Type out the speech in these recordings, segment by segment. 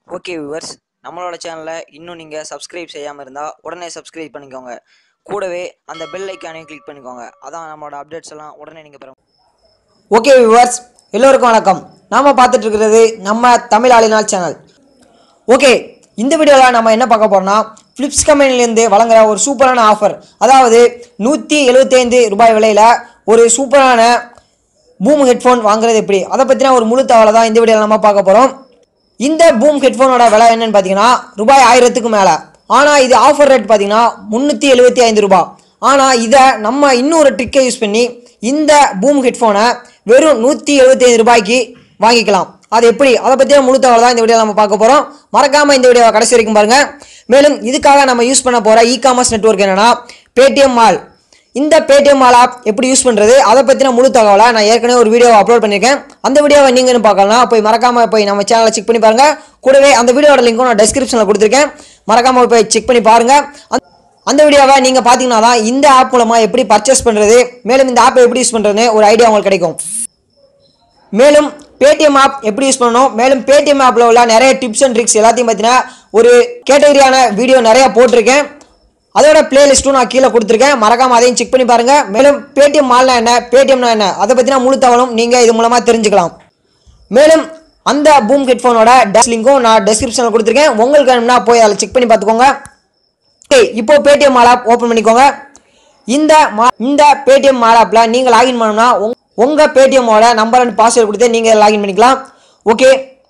okay viewers நம்மளோட சேனலை இன்னும் நீங்கள் சப்ஸ்கிரைப் செய்யாமல் இருந்தால் உடனே சப்ஸ்கிரைப் பண்ணிக்கோங்க கூடவே அந்த பெல் ஐக்கானையும் கிளிக் பண்ணிக்கோங்க அதான் நம்மளோட அப்டேட்ஸ் எல்லாம் உடனே நீங்கள் பெற ஓகே வியூவர்ஸ் எல்லோருக்கும் வணக்கம் நாம பார்த்துட்டு இருக்கிறது நம்ம தமிழ் ஆளினால் சேனல் ஓகே இந்த வீடியோவில் நம்ம என்ன பார்க்க போறோம்னா ஃப்ளிப்ஸ் கம்பெனிலேருந்து வழங்குற ஒரு சூப்பரான ஆஃபர் அதாவது நூற்றி எழுபத்தைந்து ரூபாய் விலையில் ஒரு சூப்பரான பூம் ஹெட்ஃபோன் வாங்குறது எப்படி அதை பற்றின ஒரு முழு தகவலை தான் இந்த வீடியோவில் நம்ம பார்க்க போகிறோம் இந்த பூம் ஹெட்ஃபோனோட விலை என்னன்னு பார்த்தீங்கன்னா ரூபாய் ஆயிரத்துக்கு மேலே ஆனால் இது ஆஃபர் ரேட் பார்த்தீங்கன்னா முந்நூற்றி எழுபத்தி ஐந்து ரூபாய் ஆனால் இதை நம்ம இன்னொரு ட்ரிக்கை யூஸ் பண்ணி இந்த பூம் ஹெட்ஃபோனை வெறும் நூற்றி எழுபத்தி ஐந்து ரூபாய்க்கு வாங்கிக்கலாம் அது எப்படி அதை பற்றின முழு தகவல் தான் இந்த வீடியோ நம்ம பார்க்க போகிறோம் மறக்காமல் இந்த வீடியோவை கடைசி வரைக்கும் பாருங்கள் மேலும் இதுக்காக நம்ம யூஸ் பண்ண போகிற இ காமர்ஸ் நெட்ஒர்க் என்னன்னா பேடிஎம் மால் இந்த பேடிஎம் மால் ஆப் எப்படி யூஸ் பண்ணுறது அதை பற்றின முழு தகவலை நான் ஏற்கனவே ஒரு வீடியோ அப்லோட் பண்ணியிருக்கேன் அந்த வீடியோவை நீங்களும் பார்க்கலாம் போய் மறக்காமல் போய் நம்ம சேனலை செக் பண்ணி பாருங்கள் கூடவே அந்த வீடியோட லிங்க்கும் நான் டெஸ்கிரிப்ஷனில் கொடுத்துருக்கேன் மறக்காமல் போய் செக் பண்ணி பாருங்கள் அந்த- அந்த வீடியோவை நீங்கள் பார்த்தீங்கன்னா தான் இந்த ஆப் மூலமாக எப்படி பர்ச்சேஸ் பண்ணுறது மேலும் இந்த ஆப்பை எப்படி யூஸ் பண்ணுறதுன்னு ஒரு ஐடியா உங்களுக்கு கிடைக்கும் மேலும் பேடிஎம் ஆப் எப்படி யூஸ் பண்ணணும் மேலும் பேடிஎம் ஆப்பில் உள்ள நிறைய டிப்ஸ் அண்ட் ட்ரிக்ஸ் எல்லாத்தையும் பார்த்தீங்கன்னா ஒரு கேட்டகரியான வீடியோ நிறைய போட்டிருக்கேன் அதோட பிளேலிஸ்ட்டும் நான் கீழே கொடுத்துருக்கேன் மறக்காம அதையும் செக் பண்ணி பாருங்க மேலும் பேடிஎம் மால்னா என்ன பேடிஎம்னா என்ன அதை பற்றின முழு தகவலும் நீங்கள் இது மூலமாக தெரிஞ்சுக்கலாம் மேலும் அந்த பூம் ஹெட்ஃபோனோட டேஷ் லிங்க்கும் நான் டெஸ்கிரிப்ஷனில் கொடுத்துருக்கேன் உங்களுக்கு வேணும்னா போய் அதில் செக் பண்ணி பார்த்துக்கோங்க ஓகே இப்போ பேடிஎம் மால் ஆப் ஓப்பன் பண்ணிக்கோங்க இந்த மா இந்த பேடிஎம் மால் ஆப்பில் நீங்கள் லாகின் பண்ணணும்னா உங்க உங்கள் பேடிஎம்மோட நம்பர் அண்ட் பாஸ்வேர்டு கொடுத்து நீங்கள் லாகின் பண்ணிக்கலாம் ஓகே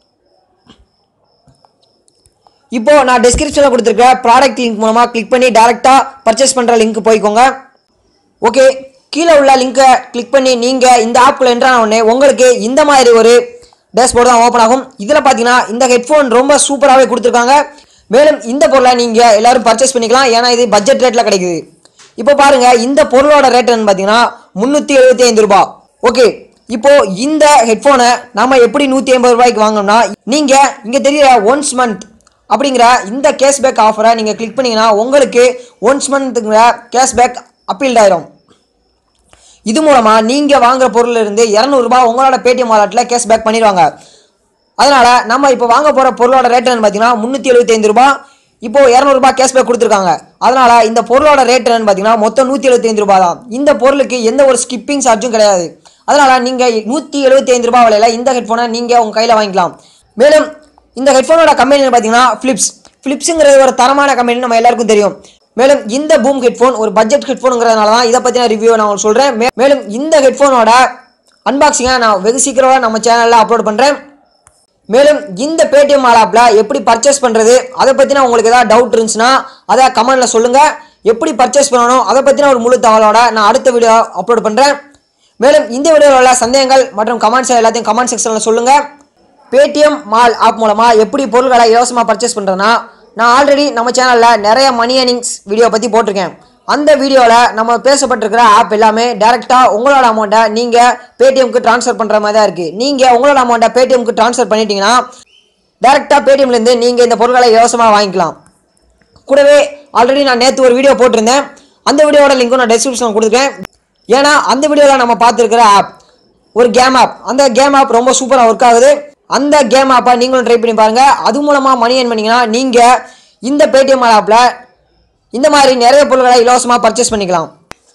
இப்போ நான் டிஸ்கிரிப்ஷனில் கொடுத்துருக்க ப்ராடக்ட் லிங்க் மூலமாக கிளிக் பண்ணி டேரெக்டாக பர்ச்சேஸ் பண்ணுற லிங்க் போய்க்கோங்க ஓகே கீழே உள்ள லிங்கை கிளிக் பண்ணி நீங்கள் இந்த ஆப்குள்ளே என்ட்ரான உடனே உங்களுக்கு இந்த மாதிரி ஒரு டேஷ்போர்டு தான் ஓப்பன் ஆகும் இதில் பார்த்தீங்கன்னா இந்த ஹெட்ஃபோன் ரொம்ப சூப்பராகவே கொடுத்துருக்காங்க மேலும் இந்த பொருளை நீங்கள் எல்லாரும் பர்ச்சேஸ் பண்ணிக்கலாம் ஏன்னா இது பட்ஜெட் ரேட்டில் கிடைக்குது இப்போ பாருங்க இந்த பொருளோட ரேட் என்னன்னு பார்த்தீங்கன்னா முந்நூற்றி எழுபத்தி ஐந்து ரூபாய் ஓகே இப்போ இந்த ஹெட்ஃபோனை நாம எப்படி நூற்றி ஐம்பது ரூபாய்க்கு வாங்கணும்னா நீங்கள் இங்கே தெரியுற ஒன்ஸ் மந்த் அப்படிங்கிற இந்த கேஷ்பேக் ஆஃபரை நீங்கள் கிளிக் பண்ணீங்கன்னா உங்களுக்கு ஒன்ஸ் மந்த்துங்கிற கேஷ்பேக் அப்பீல்ட் ஆயிரும் இது மூலமாக நீங்கள் வாங்குற பொருள்ல இருந்து இரநூறுபா உங்களோட பேடிஎம் வாலெட்டில் கேஷ்பேக் பண்ணிடுவாங்க அதனால் நம்ம இப்போ வாங்க போகிற பொருளோட ரேட் என்னன்னு பார்த்தீங்கன்னா முந்நூற்றி எழுபத்தைந்து ரூபா இப்போ இரநூறுபா கேஷ்பேக் கொடுத்துருக்காங்க அதனால் இந்த பொருளோட ரேட் என்னன்னு பார்த்தீங்கன்னா மொத்தம் நூற்றி எழுபத்தைந்து ரூபா தான் இந்த பொருளுக்கு எந்த ஒரு ஸ்கிப்பிங் சார்ஜும் கிடையாது அதனால் நீங்கள் நூற்றி எழுபத்தைந்து ரூபா விலையில் இந்த ஹெட்ஃபோனை நீங்கள் உங்கள் கையில் வாங்கிக்கலாம் மேலும் இந்த ஹெட்ஃபோனோட கம்பெனி பார்த்தீங்கன்னா ஃபிலிப்ஸ் ஃபிலிப்ஸுங்கிறது ஒரு தரமான கம்பெனி நம்ம எல்லாருக்கும் தெரியும் மேலும் இந்த பூம் ஹெட்ஃபோன் ஒரு பட்ஜெட் ஹெட்ஃபோனுங்கிறதுனால தான் இதை பற்றின ரிவ்யூ நான் உங்களுக்கு சொல்கிறேன் மேலும் இந்த ஹெட்ஃபோனோட அன்பாக்சிங்கை நான் வெகு சீக்கிரமாக நம்ம சேனலில் அப்லோட் பண்ணுறேன் மேலும் இந்த பேடிஎம் மால் ஆப்பில் எப்படி பர்ச்சேஸ் பண்ணுறது அதை பற்றின உங்களுக்கு ஏதாவது டவுட் இருந்துச்சுன்னா அதை கமெண்ட்டில் சொல்லுங்கள் எப்படி பர்ச்சேஸ் பண்ணணும் அதை பற்றின ஒரு முழு தகவலோட நான் அடுத்த வீடியோ அப்லோட் பண்ணுறேன் மேலும் இந்த வீடியோவில் உள்ள சந்தேகங்கள் மற்றும் கமெண்ட்ஸ் எல்லாத்தையும் கமெண்ட் செக்ஷனில் சொல்லுங்கள் பேடிஎம் மால் ஆப் மூலமாக எப்படி பொருட்களை இலவசமாக பர்ச்சேஸ் பண்ணுறதுனா நான் ஆல்ரெடி நம்ம சேனலில் நிறைய மணி earnings வீடியோ பற்றி போட்டிருக்கேன் அந்த வீடியோவில் நம்ம பேசப்பட்டிருக்கிற ஆப் எல்லாமே டேரெக்டாக உங்களோட அமௌண்ட்டை நீங்கள் பேடிஎம்க்கு ட்ரான்ஸ்ஃபர் பண்ணுற மாதிரி தான் இருக்குது நீங்கள் உங்களோட அமௌண்ட்டை பேடிஎம்க்கு ட்ரான்ஸ்ஃபர் பண்ணிட்டீங்கன்னா டேரெக்டாக பேடிஎம்லேருந்து நீங்கள் இந்த பொருட்களை இலவசமாக வாங்கிக்கலாம் கூடவே ஆல்ரெடி நான் நேற்று ஒரு வீடியோ போட்டிருந்தேன் அந்த வீடியோட லிங்க்கும் நான் டெஸ்கிரிப்ஷன் கொடுத்துருக்கேன் ஏன்னா அந்த வீடியோவில் நம்ம பார்த்துருக்கிற ஆப் ஒரு கேம் ஆப் அந்த கேம் ஆப் ரொம்ப சூப்பராக ஒர்க் ஆகுது அந்த கேம் ஆப்பை நீங்களும் ட்ரை பண்ணி பாருங்கள் அது மூலமாக மணி ஏர்ன் பண்ணீங்கன்னா நீங்கள் இந்த பேடிஎம் ஆப்பில் இந்த மாதிரி நிறைய பொருட்களை இலவசமாக பர்ச்சேஸ் பண்ணிக்கலாம்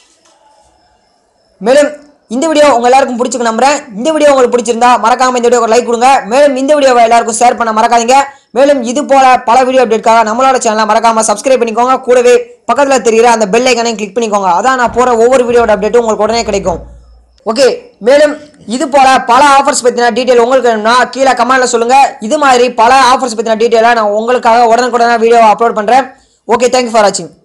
மேலும் இந்த வீடியோ உங்க எல்லாருக்கும் பிடிச்சிருக்கு நம்புறேன் இந்த வீடியோ உங்களுக்கு பிடிச்சிருந்தா மறக்காம இந்த வீடியோக்கு லைக் கொடுங்க மேலும் இந்த வீடியோவை எல்லாருக்கும் ஷேர் பண்ண மறக்காதீங்க மேலும் இது போல பல வீடியோ அப்டேட்காக நம்மளோட சேனலை மறக்காம சப்ஸ்கிரைப் பண்ணிக்கோங்க கூடவே பக்கத்தில் தெரிகிற அந்த பெல் ஐக்கனையும் கிளிக் பண்ணிக்கோங்க அதான் நான் போற ஒவ்வொரு வீடியோட அப்டேட்டும் உங்களுக்கு உடனே கிடைக்கும் ஓகே மேலும் இது போல பல ஆஃபர்ஸ் பற்றின டீட்டெயில் உங்களுக்கு வேணும்னா கீழே கமெண்ட்ல சொல்லுங்க இது மாதிரி பல ஆஃபர்ஸ் பற்றின டீட்டெயிலாக நான் உங்களுக்காக உடனுக்குடனே வீடியோ அப்லோட் பண்றேன் ஓகே தேங்க்யூ ஃபார் வாட்சிங்